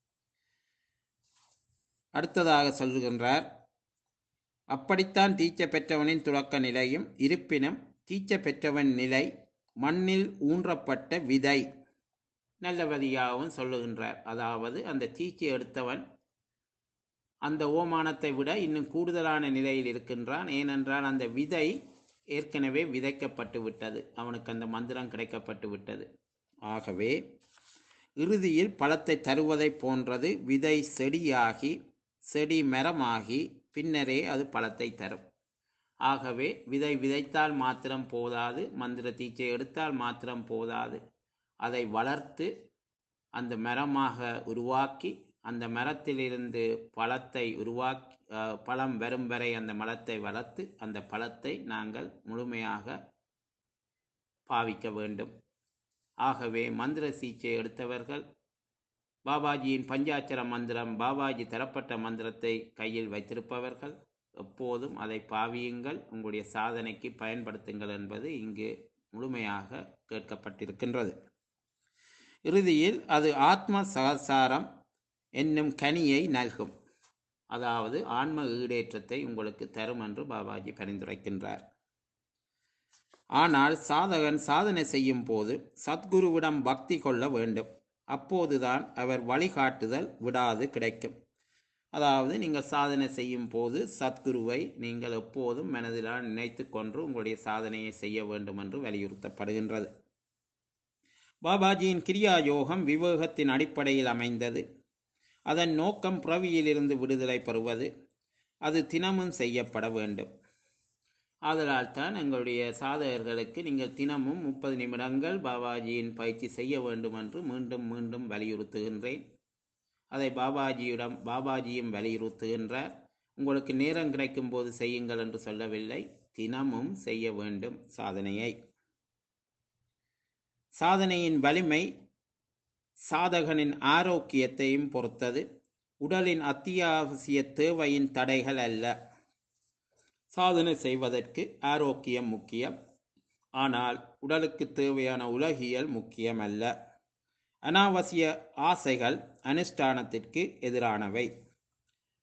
அடுத்ததாக சொல்லுகின்றார் அப்படித்தான் தீட்சை பெற்றவனின் துவக்க நிலையும் இருப்பினும் தீட்சை பெற்றவன் நிலை மண்ணில் ஊன்றப்பட்ட விதை நல்லபடியாகவும் சொல்லுகின்றார் அதாவது அந்த தீட்சை எடுத்தவன் அந்த ஓமானத்தை விட இன்னும் கூடுதலான நிலையில் இருக்கின்றான் ஏனென்றால் அந்த விதை ஏற்கனவே விதைக்கப்பட்டு விட்டது அவனுக்கு அந்த மந்திரம் கிடைக்கப்பட்டு விட்டது ஆகவே இறுதியில் பழத்தை தருவதை போன்றது விதை செடியாகி செடி மரமாகி பின்னரே அது பழத்தை தரும் ஆகவே விதை விதைத்தால் மாத்திரம் போதாது மந்திர தீச்சை எடுத்தால் மாத்திரம் போதாது அதை வளர்த்து அந்த மரமாக உருவாக்கி அந்த மரத்திலிருந்து பழத்தை உருவாக்கி அஹ், பழம் வரும் வரை அந்த மரத்தை வளர்த்து அந்த பழத்தை நாங்கள் முழுமையாக பாவிக்க வேண்டும் ஆகவே மந்திர சீச்சை எடுத்தவர்கள் பாபாஜியின் பஞ்சாட்சர மந்திரம் பாபாஜி தரப்பட்ட மந்திரத்தை கையில் வைத்திருப்பவர்கள் எப்போதும் அதை பாவியுங்கள் உங்களுடைய சாதனைக்கு பயன்படுத்துங்கள் என்பது இங்கு முழுமையாக கேட்கப்பட்டிருக்கின்றது இறுதியில் அது ஆத்ம சகசாரம் என்னும் கனியை நல்கும் அதாவது ஆன்ம ஈடேற்றத்தை உங்களுக்கு தரும் என்று பாபாஜி பரிந்துரைக்கின்றார் ஆனால் சாதகன் சாதனை செய்யும் போது சத்குருவிடம் பக்தி கொள்ள வேண்டும் அப்போதுதான் அவர் வழிகாட்டுதல் விடாது கிடைக்கும் அதாவது நீங்கள் சாதனை செய்யும் போது சத்குருவை நீங்கள் எப்போதும் மனதிலால் நினைத்து கொண்டு உங்களுடைய சாதனையை செய்ய வேண்டும் என்று வலியுறுத்தப்படுகின்றது பாபாஜியின் கிரியா யோகம் விவேகத்தின் அடிப்படையில் அமைந்தது அதன் நோக்கம் பிறவியிலிருந்து விடுதலை பெறுவது அது தினமும் செய்யப்பட வேண்டும் ஆதலால் தான் எங்களுடைய சாதகர்களுக்கு நீங்கள் தினமும் முப்பது நிமிடங்கள் பாபாஜியின் பயிற்சி செய்ய வேண்டும் என்று மீண்டும் மீண்டும் வலியுறுத்துகின்றேன் அதை பாபாஜியிடம் பாபாஜியும் வலியுறுத்துகின்றார் உங்களுக்கு நேரம் கிடைக்கும் போது செய்யுங்கள் என்று சொல்லவில்லை தினமும் செய்ய வேண்டும் சாதனையை சாதனையின் வலிமை சாதகனின் ஆரோக்கியத்தையும் பொறுத்தது உடலின் அத்தியாவசிய தேவையின் தடைகள் அல்ல சாதனை செய்வதற்கு ஆரோக்கியம் முக்கியம் ஆனால் உடலுக்கு தேவையான உலகியல் முக்கியம் அல்ல அனாவசிய ஆசைகள் அனுஷ்டானத்திற்கு எதிரானவை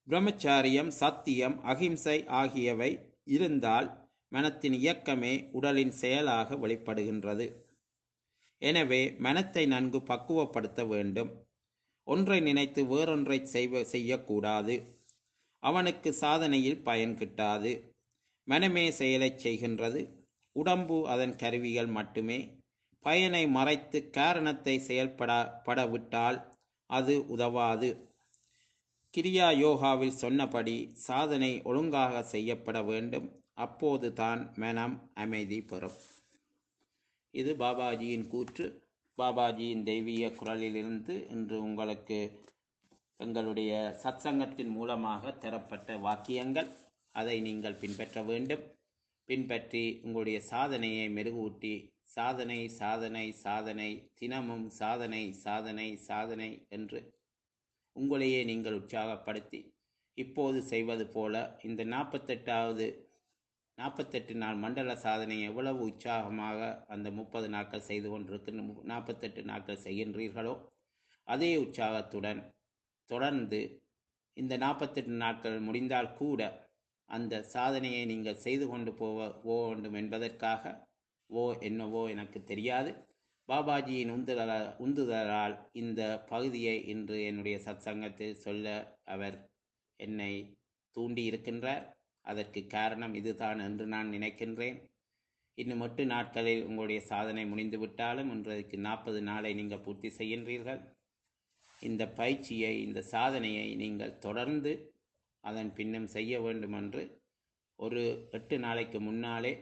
பிரம்மச்சாரியம் சத்தியம் அகிம்சை ஆகியவை இருந்தால் மனத்தின் இயக்கமே உடலின் செயலாக வெளிப்படுகின்றது எனவே மனத்தை நன்கு பக்குவப்படுத்த வேண்டும் ஒன்றை நினைத்து வேறொன்றை செய்வ செய்யக்கூடாது அவனுக்கு சாதனையில் பயன் கிட்டாது மனமே செயலைச் செய்கின்றது உடம்பு அதன் கருவிகள் மட்டுமே பயனை மறைத்து காரணத்தை செயல்பட படவிட்டால் அது உதவாது கிரியா யோகாவில் சொன்னபடி சாதனை ஒழுங்காக செய்யப்பட வேண்டும் அப்போது தான் மனம் அமைதி பெறும் இது பாபாஜியின் கூற்று பாபாஜியின் தெய்வீக குரலிலிருந்து இன்று உங்களுக்கு எங்களுடைய சத்சங்கத்தின் மூலமாக தரப்பட்ட வாக்கியங்கள் அதை நீங்கள் பின்பற்ற வேண்டும் பின்பற்றி உங்களுடைய சாதனையை மெருகூட்டி சாதனை சாதனை சாதனை தினமும் சாதனை சாதனை சாதனை என்று உங்களையே நீங்கள் உற்சாகப்படுத்தி இப்போது செய்வது போல இந்த நாற்பத்தெட்டாவது நாற்பத்தெட்டு நாள் மண்டல சாதனை எவ்வளவு உற்சாகமாக அந்த முப்பது நாட்கள் செய்து கொண்டிருக்கின்ற நாற்பத்தெட்டு நாட்கள் செய்கின்றீர்களோ அதே உற்சாகத்துடன் தொடர்ந்து இந்த நாற்பத்தெட்டு நாட்கள் முடிந்தால் கூட அந்த சாதனையை நீங்கள் செய்து கொண்டு போக போக வேண்டும் என்பதற்காக ஓ என்னவோ எனக்கு தெரியாது பாபாஜியின் உந்துதலால் உந்துதலால் இந்த பகுதியை இன்று என்னுடைய சத்சங்கத்தில் சொல்ல அவர் என்னை தூண்டி இருக்கின்றார் அதற்கு காரணம் இதுதான் என்று நான் நினைக்கின்றேன் இன்னும் எட்டு நாட்களில் உங்களுடைய சாதனை முடிந்துவிட்டாலும் இன்றைக்கு நாற்பது நாளை நீங்கள் பூர்த்தி செய்கின்றீர்கள் இந்த பயிற்சியை இந்த சாதனையை நீங்கள் தொடர்ந்து அதன் பின்னும் செய்ய வேண்டும் என்று ஒரு எட்டு நாளைக்கு முன்னாலே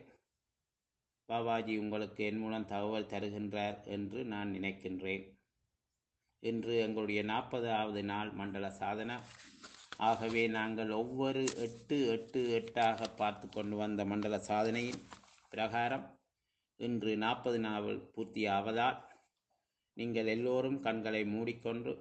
பாபாஜி உங்களுக்கு என் மூலம் தகவல் தருகின்றார் என்று நான் நினைக்கின்றேன் இன்று எங்களுடைய நாற்பதாவது நாள் மண்டல சாதனை ஆகவே நாங்கள் ஒவ்வொரு எட்டு எட்டு எட்டாக பார்த்து கொண்டு வந்த மண்டல சாதனையின் பிரகாரம் இன்று நாற்பது நாவல் பூர்த்தி ஆவதால் நீங்கள் எல்லோரும் கண்களை மூடிக்கொண்டு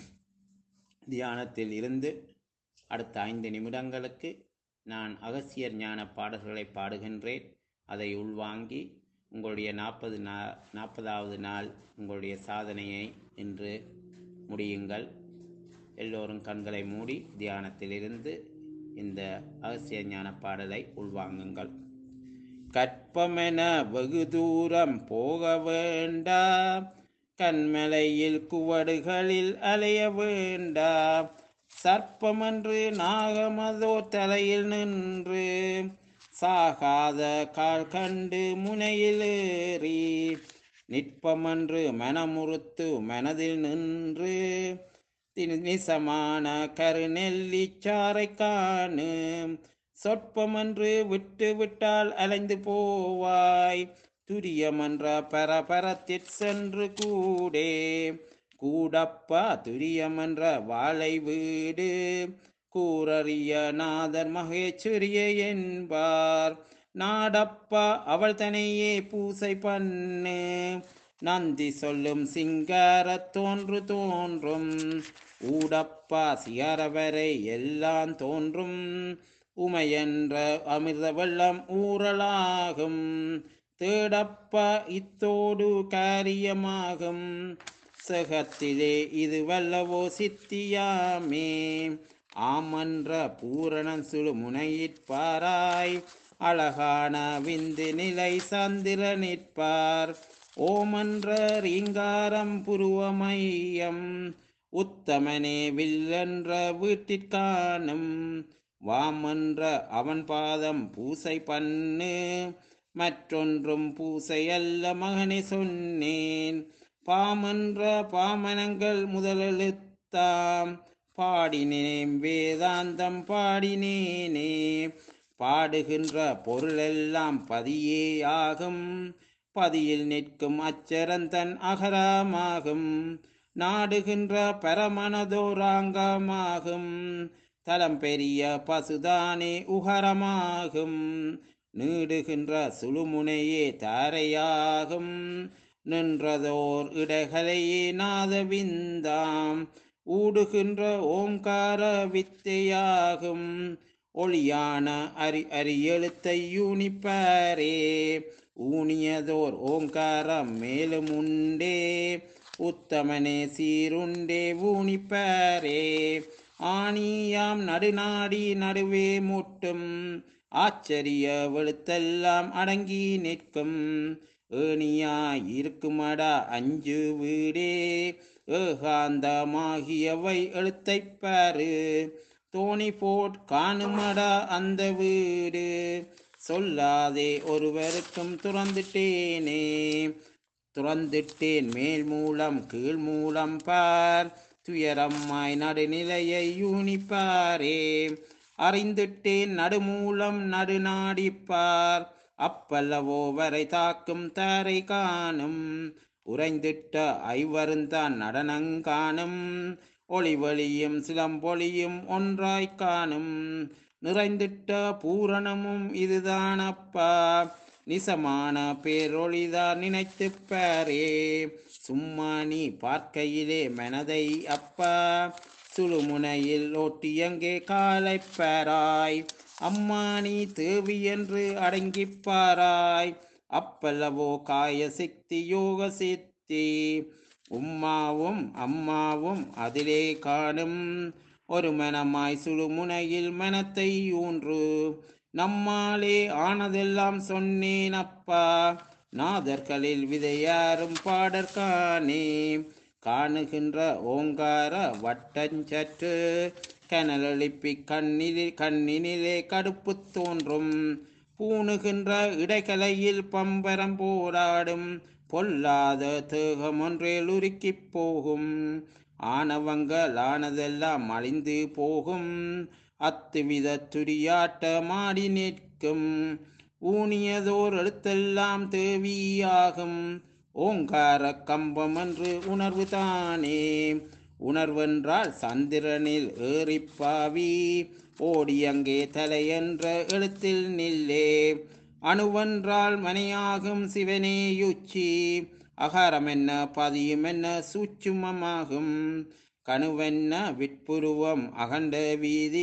தியானத்தில் இருந்து அடுத்த ஐந்து நிமிடங்களுக்கு நான் அகசியர் ஞான பாடல்களை பாடுகின்றேன் அதை உள்வாங்கி உங்களுடைய நாற்பது நா நாற்பதாவது நாள் உங்களுடைய சாதனையை இன்று முடியுங்கள் எல்லோரும் கண்களை மூடி தியானத்திலிருந்து இந்த அகசிய ஞான பாடலை உள்வாங்குங்கள் கற்பமென வெகு தூரம் போக வேண்டாம் கண்மலையில் குவடுகளில் அலைய வேண்டாம் சர்ப்பமன்று நாகமதோ தலையில் நின்று சாகாத கால் கண்டு முனையில் ஏறி நிற்பமன்று மனமுறுத்து மனதில் நின்று நிசமான கருநெல்லிச்சாரை காணு சொற்பமன்று விட்டு விட்டால் அலைந்து போவாய் துரியமன்ற பரபரத்திற் சென்று கூடே கூடப்பா துரியமன்ற வாழை வீடு கூறறிய நாதர் மகேச்சுரிய என்பார் நாடப்பா அவள் தனையே பூசை பண்ணு நந்தி சொல்லும் சிங்கார தோன்று தோன்றும் ஊடப்பா சிகரவரை எல்லாம் தோன்றும் உமையென்ற அமிர்த வெள்ளம் ஊறலாகும் தேடப்பா இத்தோடு காரியமாகும் சகத்திலே இது வல்லவோ சித்தியாமே ஆமன்ற பூரணன் சுழு முனையிற்பாராய் அழகான விந்து நிலை சந்திர நிற்பார் ஓமன்ற ரீங்காரம் புருவமையம் உத்தமனே வில்லென்ற வீட்டிற்கானும் வாமன்ற அவன் பாதம் பூசை பண்ணு மற்றொன்றும் பூசை அல்ல மகனே சொன்னேன் பாமன்ற பாமனங்கள் முதலெழுத்தாம் பாடினேன் வேதாந்தம் பாடினேனே பாடுகின்ற பொருளெல்லாம் பதியே ஆகும் பதியில் நிற்கும் அச்சரந்தன் அகரமாகும் நாடுகின்ற பரமனதோராங்கமாகும் தலம் பெரிய பசுதானே உகரமாகும் நீடுகின்ற சுழுமுனையே தாரையாகும் நின்றதோர் இடைகளையே நாதவிந்தாம் ஊடுகின்ற ஓங்கார வித்தையாகும் ஒளியான அரி அரியெழுத்தை யூனிப்பாரே ஊனியதோர் ஓங்காரம் மேலும் உண்டே உத்தமனே சீருண்டே ஊனிப்பாரே ஆணியாம் நடுநாடி நடுவே மூட்டும் ஆச்சரிய வெளுத்தெல்லாம் அடங்கி நிற்கும் ஏணியாய் இருக்குமடா அஞ்சு வீடே ஏகாந்தமாகியவை எழுத்தைப் பாரு தோணி போட் காணுமடா அந்த வீடு சொல்லாதே ஒருவருக்கும் துறந்துட்டேனே துறந்துட்டேன் மேல் மூலம் கீழ் மூலம் பார் துயரம்மாய் நடுநிலையை யூனிப்பாரே அறிந்துட்டேன் நடுமூலம் நடுநாடிப்பார் அப்பல்லவோ வரை தாக்கும் தாரை காணும் உறைந்திட்ட ஐவருந்தான் நடனங்காணும் ஒளிவழியும் சிலம்பொழியும் ஒன்றாய்க் காணும் நிறைந்திட்ட பூரணமும் இதுதான் அப்பா நிசமான பேரொளிதான் நினைத்துப் பாரே சும்மா நீ பார்க்கையிலே மனதை அப்பா சுழுமுனையில் ஓட்டியங்கே காலைப் பாராய் அம்மா நீ தேவி என்று அடங்கிப் பாராய் அப்பல்லவோ காய சித்தி யோக சித்தி உம்மாவும் அம்மாவும் அதிலே காணும் ஒரு மனமாய் சுழுமுனையில் மனத்தை ஊன்று நம்மாலே ஆனதெல்லாம் சொன்னேன் அப்பா நாதர்களில் விதையாரும் பாடற்கானே காணுகின்ற ஓங்கார வட்டஞ்சற்று கனலெழுப்பி கண்ணிலே கண்ணினிலே கடுப்பு தோன்றும் பூணுகின்ற இடைக்கலையில் பம்பரம் போராடும் பொல்லாத தேகம் ஒன்றேல் உருக்கிப் போகும் ஆனவங்களானதெல்லாம் அழிந்து போகும் அத்துவித துரியாட்டமாடி நிற்கும் ஊனியதோர் எழுத்தெல்லாம் தேவியாகும் ஓங்கார கம்பம் என்று உணர்வு தானே உணர்வென்றால் சந்திரனில் ஏறிப்பாவி ஓடி அங்கே தலையென்ற எழுத்தில் நில்லே அணுவென்றால் மனையாகும் சிவனே யுச்சி அகாரம் என்ன பதியும் என்ன சூட்சுமமாகும் கணுவென்ன விட்புருவம் அகண்ட வீதி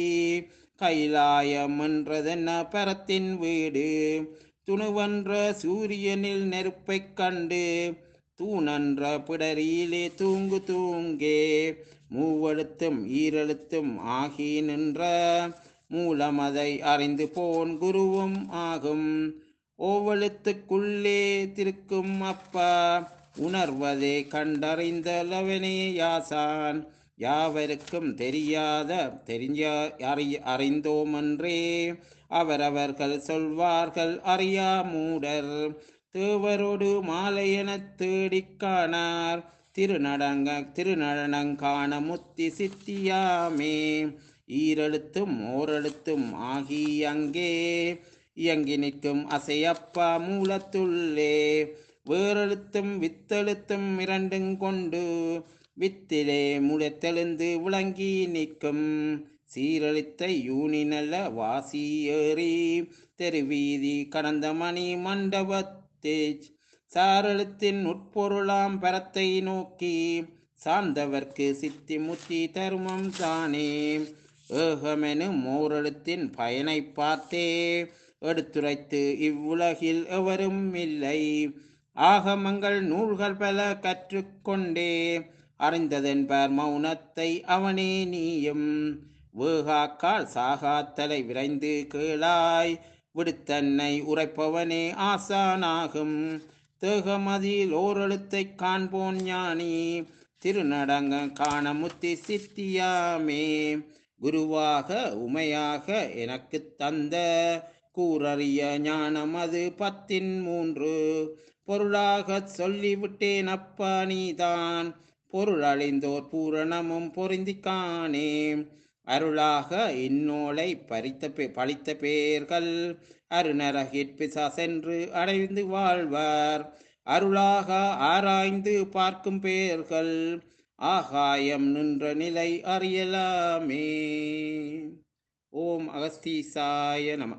கைலாயம் என்றதென்ன பரத்தின் வீடு துணுவென்ற சூரியனில் நெருப்பைக் கண்டு தூணன்ற பிடரியிலே தூங்கு தூங்கே மூவெழுத்தும் ஈரெழுத்தும் ஆகி நின்ற மூலமதை அறிந்து போன் குருவும் ஆகும் ஓவெழுத்துக்குள்ளே திருக்கும் அப்பா உணர்வதே கண்டறிந்த லவனே யாசான் யாவருக்கும் தெரியாத தெரிஞ்ச அறி அறிந்தோமன்றே அவரவர்கள் சொல்வார்கள் அறியா மூடர் தேவரோடு மாலையெனத் தேடிக் காணார் திருநடங்க திருநடனங்காண முத்தி சித்தியாமே ஈரெழுத்தும் ஓரெழுத்தும் ஆகி அங்கே இயங்கி நிற்கும் அசையப்பா மூலத்துள்ளே வேறெழுத்தும் வித்தெழுத்தும் இரண்டும் கொண்டு வித்திலே முளைத்தெழுந்து விளங்கி நிற்கும் சீரழித்த யூனி நல்ல வாசி ஏறி தெருவீதி கடந்த மணி மண்டபத்தே சாரெழுத்தின் உட்பொருளாம் பரத்தை நோக்கி சார்ந்தவர்க்கு சித்தி முத்தி தருமம் தானே ஏகமெனும் ஓரெழுத்தின் பயனை பார்த்தே எடுத்துரைத்து இவ்வுலகில் எவரும் இல்லை ஆகமங்கள் நூல்கள் பல கற்றுக்கொண்டே அறிந்ததென்பர் மௌனத்தை அவனே நீயும் வேகாக்கால் சாகாத்தலை விரைந்து கேளாய் விடுத்தன்னை உரைப்பவனே ஆசானாகும் தேகமதில் ஓரெழுத்தைக் காண்போன் ஞானி திருநடங்க காண முத்தி சித்தியாமே குருவாக உமையாக எனக்குத் தந்த கூறறிய ஞானம் அது பத்தின் மூன்று பொருளாகச் சொல்லிவிட்டேன் அப்பா நீதான் பொருள் அழிந்தோர் பூரணமும் பொருந்திக்கானே அருளாக இந்நூலை பறித்த பே- பழித்த பேர்கள் அருணரகிற்பிசா சென்று அடைந்து வாழ்வார் அருளாக ஆராய்ந்து பார்க்கும் பேர்கள் ஆகாயம் நின்ற நிலை அறியலாமே ஓம் அகஸ்தீசாய நம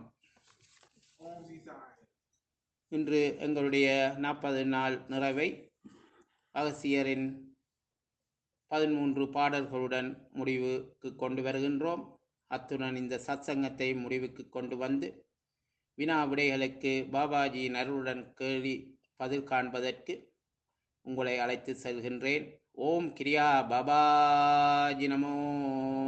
இன்று எங்களுடைய நாற்பது நாள் நிறைவை அகசியரின் பதிமூன்று பாடல்களுடன் முடிவுக்கு கொண்டு வருகின்றோம் அத்துடன் இந்த சத்சங்கத்தை முடிவுக்கு கொண்டு வந்து வினா விடைகளுக்கு பாபாஜியின் அருளுடன் கேள்வி பதில் காண்பதற்கு உங்களை அழைத்து செல்கின்றேன் ஓம் கிரியா பாபாஜி நமோ